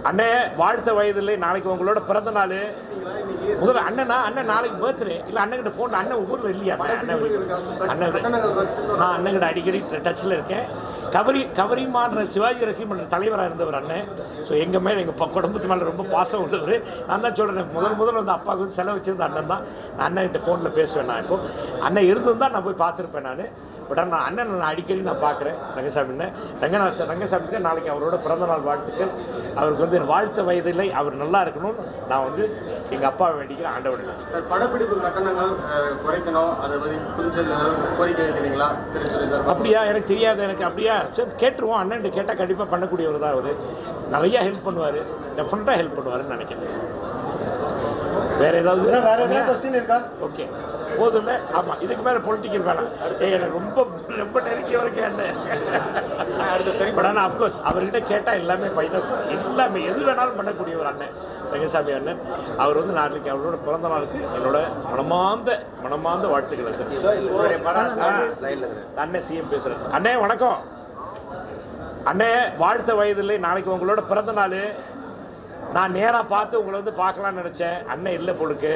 அண்ணே வாழ்த்த வயதில்லை நாளைக்கு உங்களோட பிறந்த நாள் முதல்ல அண்ணனா அண்ணன் நாளைக்கு பர்த்டே இல்லை அண்ணன்கிட்ட ஃபோன் அண்ணன் ஊரில் இல்லையா அண்ணன் விளி- அண்ணன் நான் அண்ணன்கிட்ட அடிக்கடி டச்சில் இருக்கேன் கவரி கவரிமான்ற சிவாஜி ரசிகமன்ற தலைவராக இருந்தவர் அண்ணன் ஸோ எங்கள் மேலே எங்கள் குடும்பத்து மேலே ரொம்ப பாசம் உள்ளவர் நான் தான் சொல்கிறேன் முதல் முதல்ல வந்து அப்பாவுக்கு வந்து செலவு வச்சிருந்த அண்ணன் தான் நான் அண்ணன்கிட்ட ஃபோனில் பேசுவேன் நான் இப்போ அண்ணன் இருந்திருந்தா நான் போய் பார்த்துருப்பேன் நான் பட் ஆனால் அண்ணன் நான் அடிக்கடி நான் பார்க்குறேன் ரங்கசாமின்னு ரங்கநாத ரங்கசாமிக்கு நாளைக்கு அவரோட பிறந்தநாள் வாழ்த்துக்கள் அவருக்கு வந்து வாழ்த்த வயதில்லை அவர் நல்லா இருக்கணும்னு நான் வந்து எங்கள் அப்பாவை வேண்டிக்கிறேன் ஆண்டவன் சார் படப்பிடிப்பு கட்டணங்கள் அஹ், குறைக்கணும் அதை பற்றி புதுச்சேரியில் ஏதாவது கோரிக்கை வைக்கிறீங்களா சரி சரி சார் அப்படியா எனக்கு தெரியாது எனக்கு அப்படியா சரி கேட்டுருவோம் அண்ணன் கேட்டால் கண்டிப்பாக பண்ணக்கூடியவர் தான் அவர் நிறைய ஹெல்ப் பண்ணுவார் டெஃபினட்டாக ஹெல்ப் பண்ணுவாருன்னு நினைக்கிறேன் வேற ஏதாவது வேற ஏதாவது கொஸ்டின் இருக்கா ஓகே போதும்ல ஆமாம் இதுக்கு மேலே பொலிட்டிக்கல் வேணாம் ஏய் எனக்கு ரொம்ப ரொம்ப நெருங்கியவருக்கு அண்ணன் பட் ஆனால் அஃப்கோர்ஸ் அவர்கிட்ட கேட்டால் எல்லாமே பையன எல்லாமே எது வேணாலும் பண்ணக்கூடியவர் அண்ணன் ரங்கசாமி அண்ணன் அவர் வந்து நாளைக்கு அவரோட பிறந்த நாளுக்கு என்னோட மனமார்ந்த மனமார்ந்த வாழ்த்துக்கள் இருக்கு ஆ, அண்ணே சிஎம் பேசுறேன் அண்ணே வணக்கம் அண்ணே வாழ்த்த வயதில்லை நாளைக்கு உங்களோட பிறந்த நாள் நான் நேராக பார்த்து உங்களை வந்து பார்க்கலாம்னு நினச்சேன் அண்ணன் இல்லை பொழுக்கு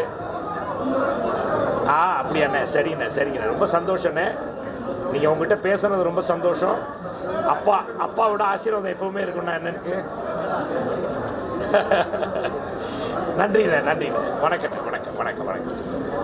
ஆ அப்படி அண்ணே சரிண்ணே சரிங்கண்ணே ரொம்ப சந்தோஷண்ணே நீங்கள் உங்ககிட்ட பேசுனது ரொம்ப சந்தோஷம் அப்பா அப்பாவோட ஆசீர்வாதம் எப்பவுமே இருக்குண்ணா அண்ணனுக்கு நன்றிண்ணே நன்றிண்ணே வணக்கம் வணக்கம் வணக்கம் வணக்கம்